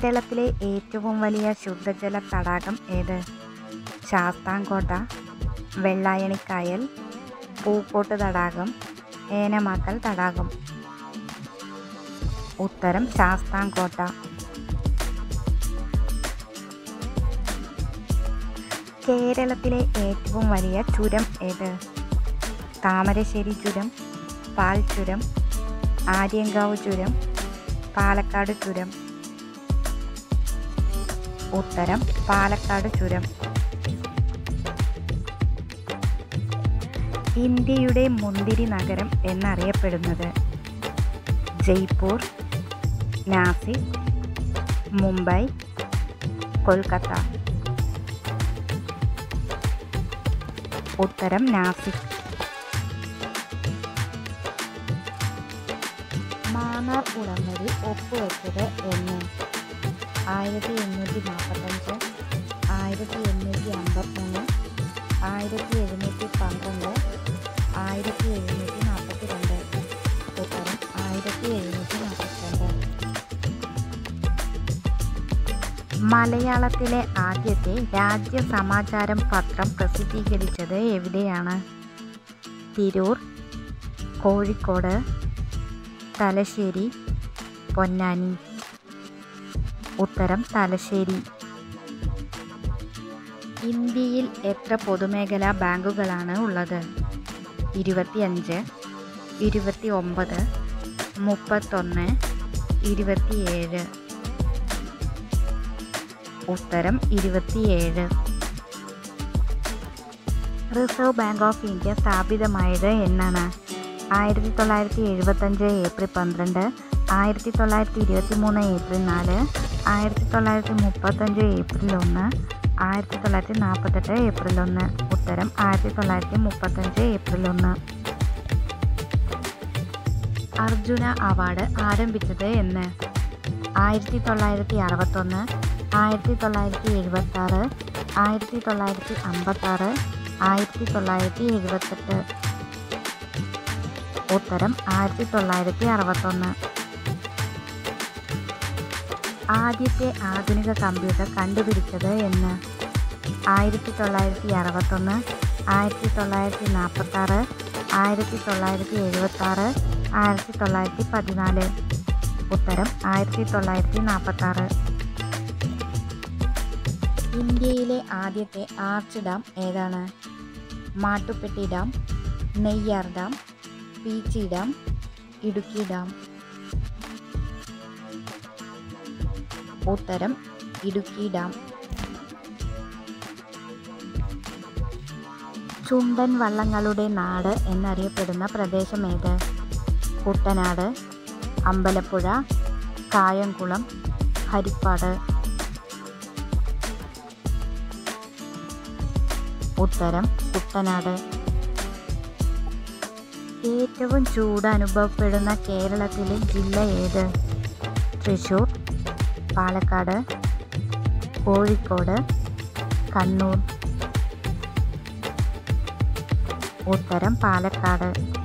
കേരളത്തിലെ ഏറ്റവും വലിയ ശുദ്ധജല തടാകം ഏത് ശാസ്താംകോട്ട വെള്ളായണിക്കായൽ പൂക്കോട്ട് തടാകം ഏനമാക്കൽ തടാകം ഉത്തരം ശാസ്താംകോട്ട കേരളത്തിലെ ഏറ്റവും വലിയ ചുരം ഏത് താമരശ്ശേരി ചുരം പാൽ ചുരം ആര്യങ്കാവ് ചുരം പാലക്കാട് ചുരം ഉത്തരം പാലക്കാട് ചുരം ഇന്ത്യയുടെ മുന്തിരി നഗരം എന്നറിയപ്പെടുന്നത് ജയ്പൂർ നാസിക് മുംബൈ കൊൽക്കത്ത ഉത്തരം നാസിക് മാന്നാർ ഉടമ്പടി ഒപ്പുവെച്ചത് എന്ന് ആയിരത്തി എണ്ണൂറ്റി നാൽപ്പത്തഞ്ച് ആയിരത്തി എണ്ണൂറ്റി അമ്പത്തൊന്ന് ആയിരത്തി എഴുന്നൂറ്റി പന്ത്രണ്ട് ആയിരത്തി എഴുന്നൂറ്റി നാൽപ്പത്തി രണ്ട് ഉത്തരം ആയിരത്തി എഴുന്നൂറ്റി നാൽപ്പത്തിരണ്ട് മലയാളത്തിലെ ആദ്യത്തെ രാജ്യ സമാചാരം പത്രം പ്രസിദ്ധീകരിച്ചത് എവിടെയാണ് തിരൂർ കോഴിക്കോട് തലശ്ശേരി പൊന്നാനി ഉത്തരം തലശ്ശേരി ഇന്ത്യയിൽ എത്ര പൊതുമേഖലാ ബാങ്കുകളാണ് ഉള്ളത് ഇരുപത്തിയഞ്ച് ഇരുപത്തി ഒമ്പത് മുപ്പത്തൊന്ന് ഇരുപത്തിയേഴ് ഉത്തരം ഇരുപത്തിയേഴ് റിസർവ് ബാങ്ക് ഓഫ് ഇന്ത്യ സ്ഥാപിതമായത് എന്നാണ് ആയിരത്തി തൊള്ളായിരത്തി എഴുപത്തഞ്ച് ഏപ്രിൽ പന്ത്രണ്ട് ആയിരത്തി തൊള്ളായിരത്തി ഇരുപത്തി മൂന്ന് ഏപ്രിൽ നാല് ആയിരത്തി തൊള്ളായിരത്തി മുപ്പത്തഞ്ച് ഏപ്രിൽ ഒന്ന് ആയിരത്തി തൊള്ളായിരത്തി നാൽപ്പത്തെട്ട് ഏപ്രിൽ ഒന്ന് ഉത്തരം ആയിരത്തി തൊള്ളായിരത്തി മുപ്പത്തഞ്ച് ഏപ്രിൽ ഒന്ന് അർജുന അവാർഡ് ആരംഭിച്ചത് എന്ന് ആയിരത്തി തൊള്ളായിരത്തി അറുപത്തൊന്ന് ആയിരത്തി തൊള്ളായിരത്തി എഴുപത്തി ആറ് ആയിരത്തി തൊള്ളായിരത്തി അമ്പത്താറ് ആയിരത്തി തൊള്ളായിരത്തി എഴുപത്തെട്ട് ഉത്തരം ആയിരത്തി തൊള്ളായിരത്തി അറുപത്തൊന്ന് ആദ്യത്തെ ആധുനിക കമ്പ്യൂട്ടർ കണ്ടുപിടിച്ചത് എന്ന് ആയിരത്തി തൊള്ളായിരത്തി അറുപത്തൊന്ന് ആയിരത്തി തൊള്ളായിരത്തി നാൽപ്പത്താറ് ആയിരത്തി തൊള്ളായിരത്തി എഴുപത്താറ് ആയിരത്തി തൊള്ളായിരത്തി പതിനാല് ഉത്തരം ആയിരത്തി തൊള്ളായിരത്തി നാൽപ്പത്താറ് ഇന്ത്യയിലെ ആദ്യത്തെ ആർച്ച് ഡാം ഏതാണ് Mattupetty dam Neyyar dam Peechi dam Idukki dam ഉത്തരം ഇടുക്കി ഡാം ചുണ്ടൻ വള്ളങ്ങളുടെ നാട് എന്നറിയപ്പെടുന്ന പ്രദേശം ഏത് കുട്ടനാട് അമ്പലപ്പുഴ കായംകുളം ഹരിപ്പാട് ഉത്തരം കുട്ടനാട് ഏറ്റവും ചൂട് അനുഭവപ്പെടുന്ന കേരളത്തിലെ ജില്ല ഏത് തൃശ്ശൂർ പാലക്കാട് കോഴിക്കോട് കണ്ണൂർ ഉത്തരം പാലക്കാട്